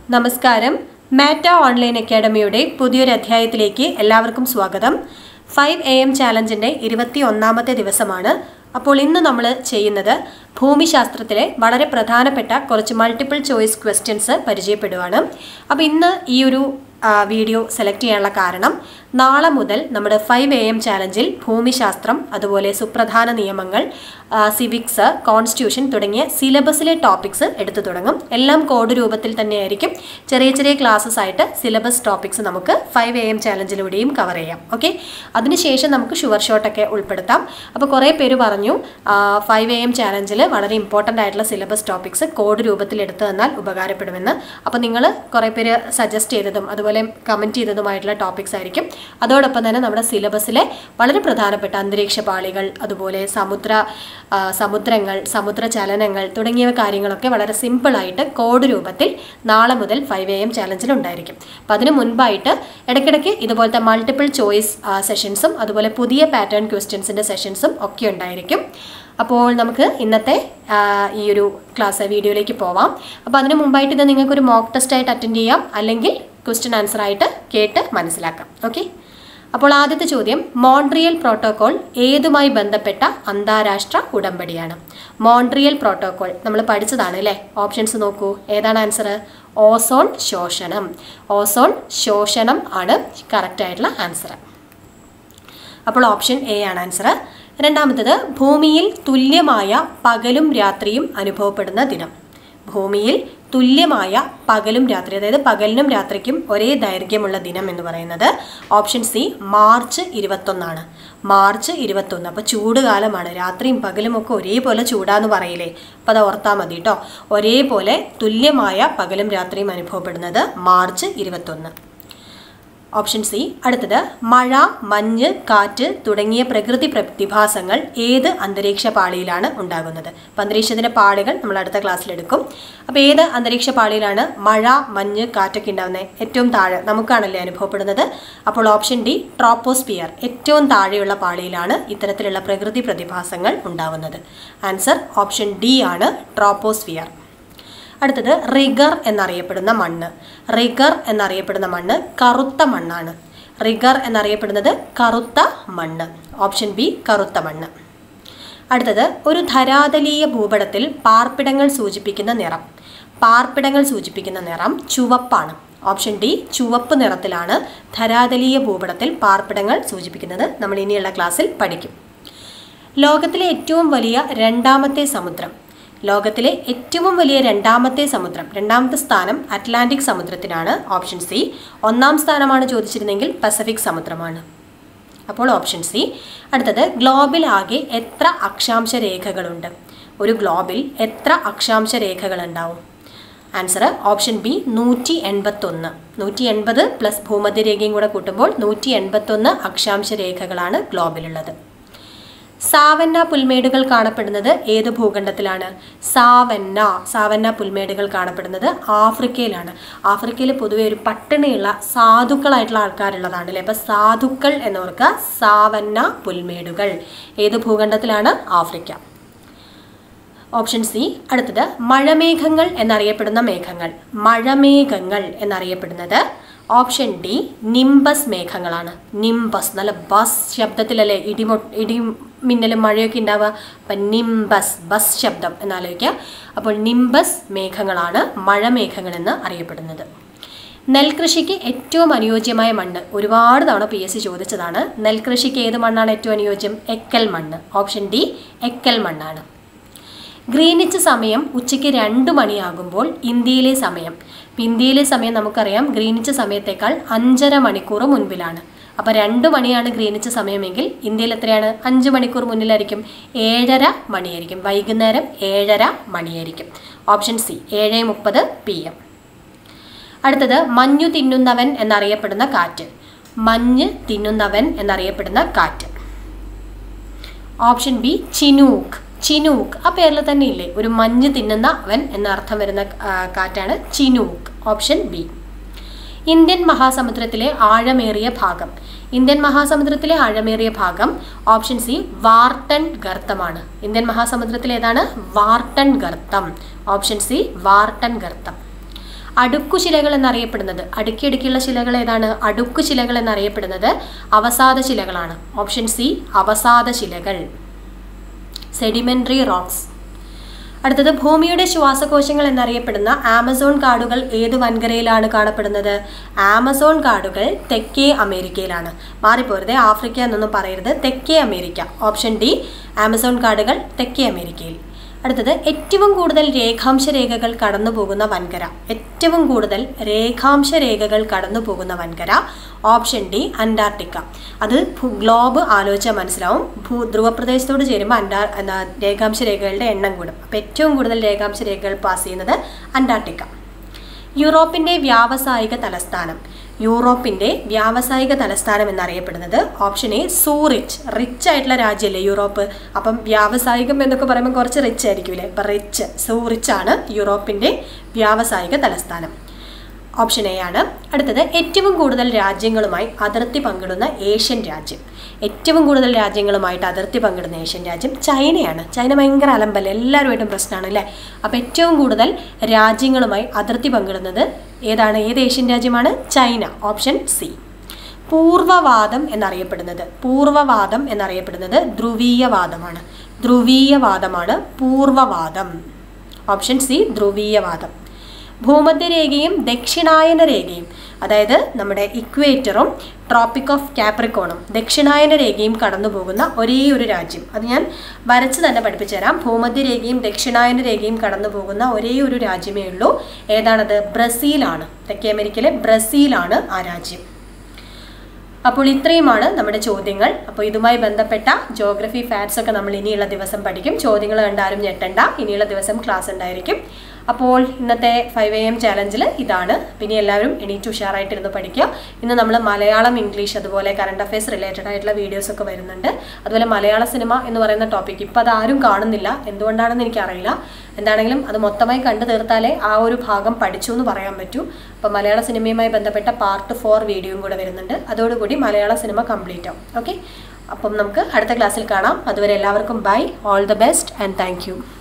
നമസ്കാരം മാറ്റ ഓൺലൈൻ അക്കാഡമിയുടെ പുതിയൊരു അധ്യായത്തിലേക്ക് എല്ലാവർക്കും സ്വാഗതം ഫൈവ് എ എം ചാലഞ്ചിൻ്റെ ഇരുപത്തി ഒന്നാമത്തെ ദിവസമാണ് അപ്പോൾ ഇന്ന് നമ്മൾ ചെയ്യുന്നത് ഭൂമിശാസ്ത്രത്തിലെ വളരെ പ്രധാനപ്പെട്ട കുറച്ച് മൾട്ടിപ്പിൾ ചോയ്സ് ക്വസ്റ്റ്യൻസ് പരിചയപ്പെടുവാണ് അപ്പോൾ ഇന്ന് ഈ ഒരു ആ, വീഡിയോ സെലക്ട് ചെയ്യാനുള്ള കാരണം നാളെ മുതൽ നമ്മുടെ ഫൈവ് എ എം ചാലഞ്ചിൽ ഭൂമിശാസ്ത്രം അതുപോലെ സുപ്രധാന നിയമങ്ങൾ ആ, സിവിക്സ് കോൺസ്റ്റിറ്റ്യൂഷൻ തുടങ്ങിയ സിലബസിലെ ടോപ്പിക്സ് എടുത്തു തുടങ്ങും എല്ലാം കോഡ് രൂപത്തിൽ തന്നെയായിരിക്കും ചെറിയ ചെറിയ ക്ലാസ്സസ് ആയിട്ട് സിലബസ് ടോപ്പിക്സ് നമുക്ക് ഫൈവ് എ എം ചാലഞ്ചിലൂടെയും കവർ ചെയ്യാം ഓക്കെ അതിനുശേഷം നമുക്ക് ഷുവർ ഷോട്ടൊക്കെ ഉൾപ്പെടുത്താം അപ്പോൾ കുറേ പേര് പറഞ്ഞു ഫൈവ് എ എം ചാലഞ്ചിൽ വളരെ ഇമ്പോർട്ടൻ്റ് ആയിട്ടുള്ള സിലബസ് ടോപ്പിക്സ് കോഡ് രൂപത്തിൽ എടുത്തു തന്നാൽ ഉപകാരപ്പെടുമെന്ന് അപ്പോൾ നിങ്ങൾ കുറേ പേര് സജസ്റ്റ് ചെയ്തതും അതുപോലെ കമൻറ്റ് ചെയ്തതുമായിട്ടുള്ള ടോപ്പിക്സ് ആയിരിക്കും അതോടൊപ്പം തന്നെ നമ്മുടെ സിലബസിലെ വളരെ പ്രധാനപ്പെട്ട അന്തരീക്ഷ പാളികൾ അതുപോലെ സമുദ്ര ആ, സമുദ്രങ്ങൾ സമുദ്ര ചലനങ്ങൾ തുടങ്ങിയ കാര്യങ്ങളൊക്കെ വളരെ സിമ്പിളായിട്ട് കോഡ് രൂപത്തിൽ നാളെ മുതൽ ഫൈവ് എ എം ചാലഞ്ചിൽ ഉണ്ടായിരിക്കും അപ്പം അതിന് മുൻപായിട്ട് ഇടയ്ക്കിടയ്ക്ക് ഇതുപോലത്തെ മൾട്ടിപ്പിൾ ചോയ്സ് സെഷൻസും അതുപോലെ പുതിയ പാറ്റേൺ ക്വസ്റ്റ്യൻസിൻ്റെ സെഷൻസും ഒക്കെ ഉണ്ടായിരിക്കും അപ്പോൾ നമുക്ക് ഇന്നത്തെ ആ, ഈ ഒരു ക്ലാസ് വീഡിയോയിലേക്ക് പോവാം അപ്പോൾ അതിന് മുമ്പായിട്ട് ഇത് നിങ്ങൾക്കൊരു മോക്ക് ടെസ്റ്റ് ആയിട്ട് അറ്റൻഡ് ചെയ്യാം അല്ലെങ്കിൽ ക്വസ്റ്റ്യൻ ആൻസർ ആയിട്ട് കേട്ട് മനസ്സിലാക്കാം ഓക്കെ അപ്പോൾ ആദ്യത്തെ ചോദ്യം മോൺട്രിയൽ പ്രോട്ടോകോൾ ഏതുമായി ബന്ധപ്പെട്ട അന്താരാഷ്ട്ര ഉടമ്പടിയാണ് മോൺട്രിയൽ പ്രോട്ടോകോൾ നമ്മൾ പഠിച്ചതാണ് അല്ലേ ഓപ്ഷൻസ് നോക്കൂ ഏതാണ് ആൻസർ ഓസോൺ ശോഷണം ഓസോൺ ശോഷണം ആണ് കറക്റ്റ് ആയിട്ടുള്ള ആൻസർ അപ്പോൾ ഓപ്ഷൻ എ ആണ് ആൻസർ രണ്ടാമത്തത് ഭൂമിയിൽ തുല്യമായ പകലും രാത്രിയും അനുഭവപ്പെടുന്ന ദിനം ഭൂമിയിൽ തുല്യമായ പകലും രാത്രി അതായത് പകലിനും രാത്രിക്കും ഒരേ ദൈർഘ്യമുള്ള ദിനം എന്ന് പറയുന്നത് ഓപ്ഷൻ സി മാർച്ച് ഇരുപത്തൊന്നാണ് മാർച്ച് ഇരുപത്തൊന്ന് അപ്പോൾ ചൂട് കാലമാണ് രാത്രിയും പകലും ഒക്കെ ഒരേപോലെ ചൂടാന്ന് പറയില്ലേ അപ്പോൾ അത് ഓർത്താൽ മതി കേട്ടോ ഒരേപോലെ തുല്യമായ പകലും രാത്രിയും അനുഭവപ്പെടുന്നത് മാർച്ച് ഇരുപത്തൊന്ന് ഓപ്ഷൻ സി അടുത്തത് മഴ മഞ്ഞ് കാറ്റ് തുടങ്ങിയ പ്രകൃതി പ്രതിഭാസങ്ങൾ ഏത് അന്തരീക്ഷ പാളിയിലാണ് ഉണ്ടാകുന്നത് അപ്പം അന്തരീക്ഷത്തിൻ്റെ പാളികൾ നമ്മൾ അടുത്ത ക്ലാസ്സിലെടുക്കും അപ്പോൾ ഏത് അന്തരീക്ഷ പാളിയിലാണ് മഴ മഞ്ഞ് കാറ്റൊക്കെ ഉണ്ടാകുന്നത് ഏറ്റവും താഴെ നമുക്കാണല്ലേ അനുഭവപ്പെടുന്നത് അപ്പോൾ ഓപ്ഷൻ ഡി ട്രോപ്പോസ്പിയർ ഏറ്റവും താഴെയുള്ള പാളിയിലാണ് ഇത്തരത്തിലുള്ള പ്രകൃതി പ്രതിഭാസങ്ങൾ ഉണ്ടാവുന്നത് ആൻസർ ഓപ്ഷൻ ഡി ആണ് ട്രോപ്പോസ്ഫിയർ അടുത്തത് റിഗർ എന്നറിയപ്പെടുന്ന മണ്ണ് റിഗർ എന്നറിയപ്പെടുന്ന മണ്ണ് കറുത്ത മണ്ണാണ് റിഗർ എന്നറിയപ്പെടുന്നത് കറുത്ത മണ്ണ് ഓപ്ഷൻ ബി കറുത്ത മണ്ണ് അടുത്തത് ഒരു ധരാതലീയ ഭൂപടത്തിൽ പാർപ്പിടങ്ങൾ സൂചിപ്പിക്കുന്ന നിറം പാർപ്പിടങ്ങൾ സൂചിപ്പിക്കുന്ന നിറം ചുവപ്പാണ് ഓപ്ഷൻ ഡി ചുവപ്പ് നിറത്തിലാണ് ധരാതലീയ ഭൂപടത്തിൽ പാർപ്പിടങ്ങൾ സൂചിപ്പിക്കുന്നത് നമ്മൾ ഇനിയുള്ള ക്ലാസ്സിൽ പഠിക്കും ലോകത്തിലെ ഏറ്റവും വലിയ രണ്ടാമത്തെ സമുദ്രം ലോകത്തിലെ ഏറ്റവും വലിയ രണ്ടാമത്തെ സമുദ്രം രണ്ടാമത്തെ സ്ഥാനം അറ്റ്ലാന്റിക് സമുദ്രത്തിനാണ് ഓപ്ഷൻ സി ഒന്നാം സ്ഥാനമാണ് ചോദിച്ചിരുന്നെങ്കിൽ പസഫിക് സമുദ്രമാണ് അപ്പോൾ ഓപ്ഷൻ സി അടുത്തത് ഗ്ലോബിൽ ആകെ എത്ര അക്ഷാംശ രേഖകളുണ്ട് ഒരു ഗ്ലോബിൽ എത്ര അക്ഷാംശ രേഖകൾ ഉണ്ടാവും ആൻസർ ഓപ്ഷൻ ബി നൂറ്റി എൺപത്തൊന്ന് നൂറ്റി എൺപത് പ്ലസ് ഭൂമധ്യരേഖയും കൂടെ കൂട്ടുമ്പോൾ നൂറ്റി എൺപത്തൊന്ന് അക്ഷാംശ രേഖകളാണ് ഗ്ലോബിലുള്ളത് സാവന്ന പുൽമേടുകൾ കാണപ്പെടുന്നത് ഏത് ഭൂഖണ്ഡത്തിലാണ് സാവന്ന സാവന്ന പുൽമേടുകൾ കാണപ്പെടുന്നത് ആഫ്രിക്കയിലാണ് ആഫ്രിക്കയിൽ പൊതുവെ ഒരു പട്ടിണിയുള്ള സാധുക്കളായിട്ടുള്ള ആൾക്കാരുള്ളതാണ് അല്ലേ അപ്പോൾ സാധുക്കൾ എന്നോർക്കുക സാവന്ന പുൽമേടുകൾ ഏത് ഭൂഖണ്ഡത്തിലാണ് ആഫ്രിക്ക ഓപ്ഷൻ സി അടുത്തത് മഴമേഘങ്ങൾ എന്നറിയപ്പെടുന്ന മേഘങ്ങൾ മഴമേഘങ്ങൾ എന്നറിയപ്പെടുന്നത് ഓപ്ഷൻ ഡി നിംബസ് മേഘങ്ങളാണ് നിംബസ് നല്ല ബസ് ശബ്ദത്തിലല്ലേ ഇടിമൊ ഇടിമിന്നലും മഴയൊക്കെ ഉണ്ടാവുക അപ്പം നിംബസ് ബസ് ശബ്ദം എന്നാലോചിക്കുക അപ്പോൾ നിംബസ് മേഘങ്ങളാണ് മഴമേഘങ്ങൾ എന്ന് അറിയപ്പെടുന്നത് നെൽകൃഷിക്ക് ഏറ്റവും അനുയോജ്യമായ മണ്ണ് ഒരുപാട് തവണ പി എസ് സി ചോദിച്ചതാണ് നെൽകൃഷിക്ക് ഏത് മണ്ണാണ് ഏറ്റവും അനുയോജ്യം എക്കൽ മണ്ണ് ഓപ്ഷൻ ഡി എക്കൽ മണ്ണാണ് ഗ്രീനിച്ച് സമയം ഉച്ചയ്ക്ക് രണ്ട് മണിയാകുമ്പോൾ ഇന്ത്യയിലെ സമയം ഇപ്പം ഇന്ത്യയിലെ സമയം നമുക്കറിയാം ഗ്രീനിച്ച് സമയത്തേക്കാൾ അഞ്ചര മണിക്കൂർ മുൻപിലാണ് അപ്പോൾ രണ്ട് മണിയാണ് ഗ്രീനിച്ച് സമയമെങ്കിൽ ഇന്ത്യയിൽ എത്രയാണ് അഞ്ച് മണിക്കൂർ മുന്നിലായിരിക്കും ഏഴര മണിയായിരിക്കും വൈകുന്നേരം ഏഴര മണിയായിരിക്കും ഓപ്ഷൻ സി ഏഴ് മുപ്പത് പി എം അടുത്തത് മഞ്ഞു തിന്നുന്നവൻ എന്നറിയപ്പെടുന്ന കാറ്റ് മഞ്ഞ് തിന്നുന്നവൻ എന്നറിയപ്പെടുന്ന കാറ്റ് ഓപ്ഷൻ ബി ചിനൂക്ക് ചിനൂക്ക് ആ പേരിൽ തന്നെ ഇല്ലേ ഒരു മഞ്ഞ് തിന്നുന്ന അവൻ എന്ന അർത്ഥം വരുന്ന ആ, കാറ്റാണ് ചിനൂക്ക് ഓപ്ഷൻ ബി ഇന്ത്യൻ മഹാസമുദ്രത്തിലെ ആഴമേറിയ ഭാഗം ഇന്ത്യൻ മഹാസമുദ്രത്തിലെ ആഴമേറിയ ഭാഗം ഓപ്ഷൻ സി വാർട്ടൺ ഗർത്തമാണ് ഇന്ത്യൻ മഹാസമുദ്രത്തിലെ ഏതാണ് വാർട്ടൺ ഗർത്തം ഓപ്ഷൻ സി വാർട്ടൺ ഗർത്തം അടുക്കുശിലകൾ എന്നറിയപ്പെടുന്നത് അടുക്കി അടുക്കിയുള്ള ശിലകൾ ഏതാണ് അടുക്കു ശിലകൾ എന്നറിയപ്പെടുന്നത് അവസാദ ശിലകളാണ് ഓപ്ഷൻ സി അവസാദ ശിലകൾ സെഡിമെന്ററി റോക്സ് അടുത്തത് ഭൂമിയുടെ ശ്വാസകോശങ്ങൾ എന്നറിയപ്പെടുന്ന ആമസോൺ കാടുകൾ ഏത് വൻകരയിലാണ് കാണപ്പെടുന്നത് ആമസോൺ കാടുകൾ തെക്കേ അമേരിക്കയിലാണ് മാറിപ്പോരുത് ആഫ്രിക്ക എന്നൊന്നും പറയരുത് തെക്കേ അമേരിക്ക ഓപ്ഷൻ ഡി ആമസോൺ കാടുകൾ തെക്കേ അമേരിക്കയിൽ അടുത്തത് ഏറ്റവും കൂടുതൽ രേഖാംശ രേഖകൾ കടന്നു പോകുന്ന വൻകര ഏറ്റവും കൂടുതൽ രേഖാംശ രേഖകൾ കടന്നു പോകുന്ന വൻകര ഓപ്ഷൻ ഡി അന്റാർട്ടിക്ക അത് ഭൂ- ഗ്ലോബ് ആലോചിച്ചാൽ മനസ്സിലാവും ഭൂ ധ്രുവപ്രദേശത്തോട് ചേരുമ്പോൾ അന്റാ എന്താ രേഖാംശ രേഖകളുടെ എണ്ണം കൂടും അപ്പോൾ ഏറ്റവും കൂടുതൽ രേഖാംശ രേഖകൾ പാസ് ചെയ്യുന്നത് അന്റാർട്ടിക്ക യൂറോപ്പിന്റെ വ്യാവസായിക തലസ്ഥാനം യൂറോപ്പിന്റെ വ്യാവസായിക തലസ്ഥാനം എന്നറിയപ്പെടുന്നത് ഓപ്ഷൻ എ സൂറിച്ച് റിച്ച് ആയിട്ടുള്ള രാജ്യമല്ലേ യൂറോപ്പ് അപ്പം വ്യാവസായികം എന്നൊക്കെ പറയുമ്പോൾ കുറച്ച് റിച്ച് ആയിരിക്കും അല്ലേ അപ്പം റിച്ച് സൂറിച്ച് ആണ് യൂറോപ്പിന്റെ വ്യാവസായിക തലസ്ഥാനം ഓപ്ഷൻ എ ആണ് അടുത്തത് ഏറ്റവും കൂടുതൽ രാജ്യങ്ങളുമായി അതിർത്തി പങ്കിടുന്ന ഏഷ്യൻ രാജ്യം ഏറ്റവും കൂടുതൽ രാജ്യങ്ങളുമായിട്ട് അതിർത്തി പങ്കിടുന്ന ഏഷ്യൻ രാജ്യം ചൈനയാണ് ചൈന ഭയങ്കര അലമ്പല്ലേ എല്ലാവരുമായിട്ടും പ്രശ്നമാണ് അല്ലേ അപ്പോൾ ഏറ്റവും കൂടുതൽ രാജ്യങ്ങളുമായി അതിർത്തി പങ്കിടുന്നത് ഏതാണ് ഏത് ഏഷ്യൻ രാജ്യമാണ് ചൈന ഓപ്ഷൻ സി പൂർവവാദം എന്നറിയപ്പെടുന്നത് പൂർവവാദം എന്നറിയപ്പെടുന്നത് ധ്രുവീയവാദമാണ് ധ്രുവീയവാദമാണ് പൂർവവാദം ഓപ്ഷൻ സി ധ്രുവീയവാദം ഭൂമധ്യരേഖയും ദക്ഷിണായന രേഖയും അതായത് നമ്മുടെ ഇക്വേറ്ററും ട്രോപ്പിക് ഓഫ് കാപ്രിക്കോണും ദക്ഷിണായന രേഖയും കടന്നു പോകുന്ന ഒരേ ഒരു രാജ്യം അത് ഞാൻ വരച്ച് തന്നെ പഠിപ്പിച്ചു തരാം ഭൂമധ്യരേഖയും ദക്ഷിണായന രേഖയും കടന്നു പോകുന്ന ഒരേ ഒരു രാജ്യമേ ഉള്ളൂ ഏതാണത് ബ്രസീലാണ് തെക്കേ അമേരിക്കയിലെ ബ്രസീലാണ് ആ രാജ്യം അപ്പോൾ ഇത്രയുമാണ് നമ്മുടെ ചോദ്യങ്ങൾ അപ്പോൾ ഇതുമായി ബന്ധപ്പെട്ട ജോഗ്രഫി ഫാക്ട്സ് ഒക്കെ നമ്മൾ ഇനിയുള്ള ദിവസം പഠിക്കും ചോദ്യങ്ങൾ കണ്ടാലും ഞെട്ടണ്ട ഇനിയുള്ള ദിവസം ക്ലാസ് ഉണ്ടായിരിക്കും അപ്പോൾ ഇന്നത്തെ ഫൈവ് എ എം ചാലഞ്ചിൽ ഇതാണ് പിന്നെ എല്ലാവരും എണീറ്റ് ഉഷാറായിട്ടിരുന്ന് പഠിക്കുക ഇന്ന് നമ്മൾ മലയാളം ഇംഗ്ലീഷ് അതുപോലെ കറണ്ട് അഫയേഴ്സ് റിലേറ്റഡ് ആയിട്ടുള്ള വീഡിയോസ് ഒക്കെ വരുന്നുണ്ട് അതുപോലെ മലയാള സിനിമ എന്ന് പറയുന്ന ടോപ്പിക് ഇപ്പോൾ അത് ആരും കാണുന്നില്ല എന്തുകൊണ്ടാണെന്ന് എനിക്കറിയില്ല എന്താണെങ്കിലും അത് മൊത്തമായി കണ്ടു തീർത്താലേ ആ ഒരു ഭാഗം പഠിച്ചു എന്ന് പറയാൻ പറ്റൂ അപ്പോൾ മലയാള സിനിമയുമായി ബന്ധപ്പെട്ട പാർട്ട് ഫോർ വീഡിയോയും കൂടെ വരുന്നുണ്ട് അതോടുകൂടി മലയാള സിനിമ കംപ്ലീറ്റ് ആവും ഓക്കെ അപ്പം നമുക്ക് അടുത്ത ക്ലാസ്സിൽ കാണാം അതുവരെ എല്ലാവർക്കും bye all the best and thank U